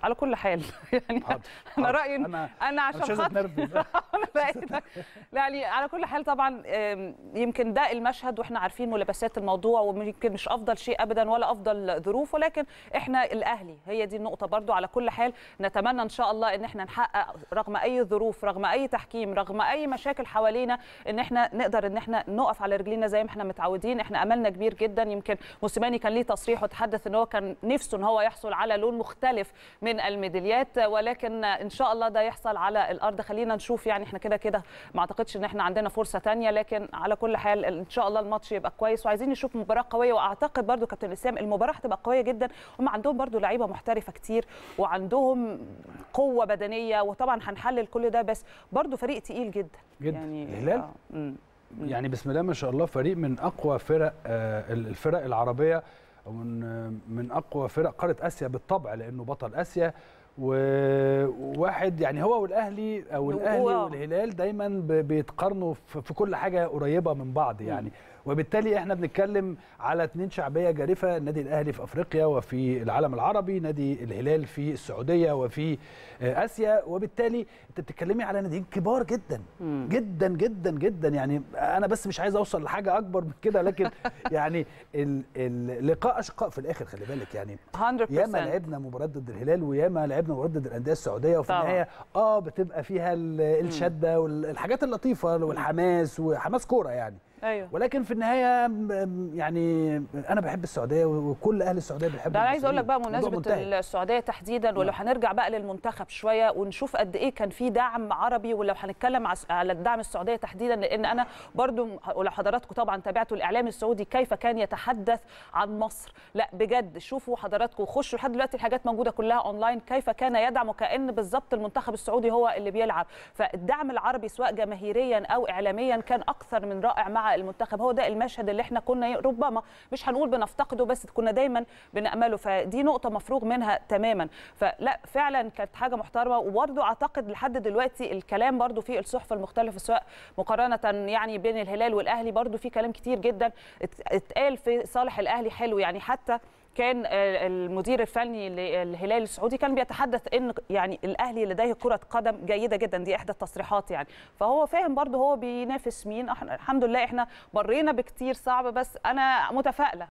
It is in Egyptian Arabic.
على كل حال يعني حاضر، انا حاضر. رايي إن انا انا عشان مش عايز خاطر اتنرفز أنا بقيت- لا يعني على كل حال طبعا آم، يمكن ده المشهد واحنا عارفين ملابسات الموضوع ويمكن مش افضل شيء ابدا ولا افضل ظروف ولكن احنا الاهلي هي دي النقطه برضو على كل حال نتمنى ان شاء الله ان احنا نحقق رغم اي ظروف رغم اي تحكيم رغم اي مشاكل حوالينا ان احنا نقدر ان احنا نقف على رجلينا زي ما احنا متعودين احنا املنا كبير جدا يمكن موسيماني كان ليه تصريح وتحدث ان هو كان نفسه ان هو يحصل على لون مختلف من الميداليات ولكن ان شاء الله ده يحصل على الارض خلينا نشوف يعني احنا كده كده ما اعتقدش ان احنا عندنا فرصه تانية لكن على كل حال ان شاء الله الماتش يبقى كويس وعايزين نشوف مباراه قويه واعتقد برضو كابتن اسلام المباراه هتبقى قويه جدا هم عندهم برضو لعيبه محترفه كتير وعندهم قوه بدنيه وطبعا هنحلل كل ده بس برضو فريق تقيل جدا جدا. يعني الهلال؟ آه، مم. يعني بسم الله ما شاء الله فريق من اقوى فرق آه، الفرق العربيه او من آه، من اقوى فرق قاره اسيا بالطبع لانه بطل اسيا وواحد يعني هو والاهلي او الاهلي هو- والهلال دايما ب- بيتقارنوا في في كل حاجه قريبه من بعض يعني وبالتالي احنا بنتكلم على اتنين شعبيه جارفه النادي الاهلي في افريقيا وفي العالم العربي نادي الهلال في السعوديه وفي آه، اسيا وبالتالي انت بتتكلمي على ناديين كبار جدا جدا جدا جدا يعني انا بس مش عايز اوصل لحاجه اكبر من كده لكن يعني ال- اللقاء اشقاء في الاخر خلي بالك يعني 100% ياما لعبنا مباريات ضد الهلال وياما لعبنا مباريات ضد الانديه السعوديه وفي طبعاً. النهايه اه بتبقى فيها ال- الشده والحاجات اللطيفه والحماس وحماس كوره يعني ايوه ولكن في النهايه م- يعني انا بحب السعوديه وكل اهل السعوديه بيحبوا ده انا عايز اقول لك بقى المصريين. بمناسبه الموضوع منتهي. السعوديه تحديدا ولو هنرجع بقى للمنتخب شويه ونشوف قد ايه كان في دعم عربي ولو هنتكلم عس- على الدعم السعوديه تحديدا لان انا برضو ولو حضراتكم طبعا تابعتوا الاعلام السعودي كيف كان يتحدث عن مصر لا بجد شوفوا حضراتكم خشوا لحد دلوقتي الحاجات موجوده كلها اونلاين كيف كان يدعم وكان بالظبط المنتخب السعودي هو اللي بيلعب فالدعم العربي سواء جماهيريا او اعلاميا كان اكثر من رائع مع المنتخب هو ده المشهد اللي احنا كنا ربما مش هنقول بنفتقده بس كنا دايما بنامله فدي نقطه مفروغ منها تماما فلا فعلا كانت حاجه محترمه وبرده اعتقد لحد دلوقتي الكلام برده في الصحف المختلفه سواء مقارنه يعني بين الهلال والاهلي برده في كلام كتير جدا ات- اتقال في صالح الاهلي حلو يعني حتى كان آه، المدير الفني للهلال السعودي كان بيتحدث ان يعني الاهلي لديه كره قدم جيده جدا دي احدى التصريحات يعني فهو فاهم برضه هو بينافس مين احنا الحمد لله احنا مرينا بكتير صعب بس انا متفائله